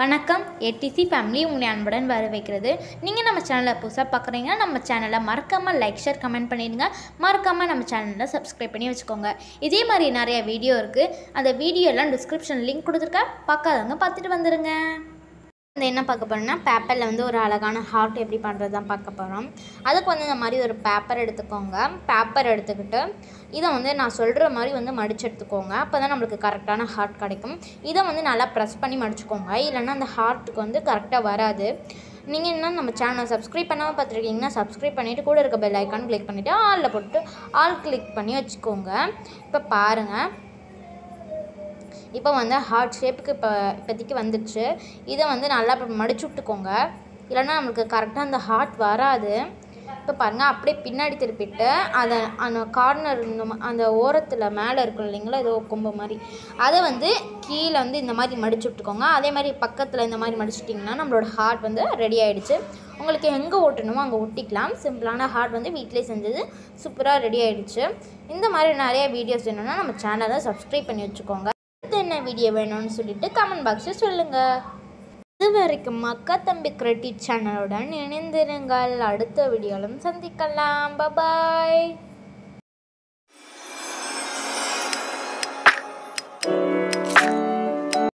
வணக்கம் ADC family உங்களை அன்புடன் வர வைக்கிறது நீங்கள் நம்ம சேனலை புதுசாக பார்க்குறீங்கன்னா நம்ம சேனலை மறக்காமல் லைக் ஷேர் கமெண்ட் பண்ணிடுங்க மறக்காமல் நம்ம சேனலில் சப்ஸ்கிரைப் பண்ணி வச்சுக்கோங்க இதே மாதிரி நிறைய வீடியோ இருக்குது அந்த வீடியோ எல்லாம் டிஸ்கிரிப்ஷன் லிங்க் கொடுத்துருக்கேன் பார்க்காதவங்க பார்த்துட்டு வந்துடுங்க இந்த என்ன பார்க்க போகிறோம்னா பேப்பரில் வந்து ஒரு அழகான ஹார்ட் எப்படி பண்ணுறது தான் பார்க்க போகிறோம் அதுக்கு வந்து இந்த மாதிரி ஒரு பேப்பர் எடுத்துக்கோங்க பேப்பர் எடுத்துக்கிட்டு இதை வந்து நான் சொல்கிற மாதிரி வந்து மடிச்சு எடுத்துக்கோங்க அப்போ தான் நம்மளுக்கு கரெக்டான ஹார்ட் கிடைக்கும் இதை வந்து நல்லா ப்ரெஸ் பண்ணி மடிச்சுக்கோங்க இல்லைன்னா அந்த ஹார்ட்டுக்கு வந்து கரெக்டாக வராது நீங்கள் என்ன நம்ம சேனலை சப்ஸ்கிரைப் பண்ணாமல் பார்த்துருக்கீங்கன்னா சப்ஸ்கிரைப் பண்ணிவிட்டு கூட இருக்க பெல் ஐக்கான் கிளிக் பண்ணிவிட்டு ஆலில் போட்டு ஆல் கிளிக் பண்ணி வச்சுக்கோங்க இப்போ பாருங்கள் இப்போ வந்து ஹார்ட் ஷேப்புக்கு இப்போ இப்போதைக்கு வந்துடுச்சு இதை வந்து நல்லா இப்போ மடிச்சு விட்டுக்கோங்க இல்லைன்னா நம்மளுக்கு கரெக்டாக அந்த ஹார்ட் வராது இப்போ பாருங்கள் அப்படியே பின்னாடி திருப்பிட்டு அதை அந்த கார்னர் இந்த மா- அந்த ஓரத்தில் மேலே இருக்கும் இல்லைங்களா ஏதோ கொம்பு மாதிரி அதை வந்து கீழே வந்து இந்த மாதிரி மடிச்சு விட்டுக்கோங்க அதே மாதிரி பக்கத்தில் இந்த மாதிரி மடிச்சிட்டிங்கன்னா நம்மளோட ஹார்ட் வந்து ரெடி ஆயிடுச்சு உங்களுக்கு எங்கே ஒட்டணுமோ அங்கே ஒட்டிக்கலாம் சிம்பிளான ஹார்ட் வந்து வீட்டிலே செஞ்சது சூப்பராக ரெடி ஆயிடுச்சு இந்த மாதிரி நிறைய வீடியோஸ் வேணும்னா நம்ம சேனலை சப்ஸ்கிரைப் பண்ணி வச்சுக்கோங்க அடுத்து என்ன வீடியோ வேணும்னு சொல்லிட்டு கமெண்ட் பாக்ஸில் சொல்லுங்கள் இது வரைக்கும் அக்கா தம்பி கிரெடிட் சேனலுடன் இணைந்திருங்கள் அடுத்த வீடியோவிலும் சந்திக்கலாம் பபாய்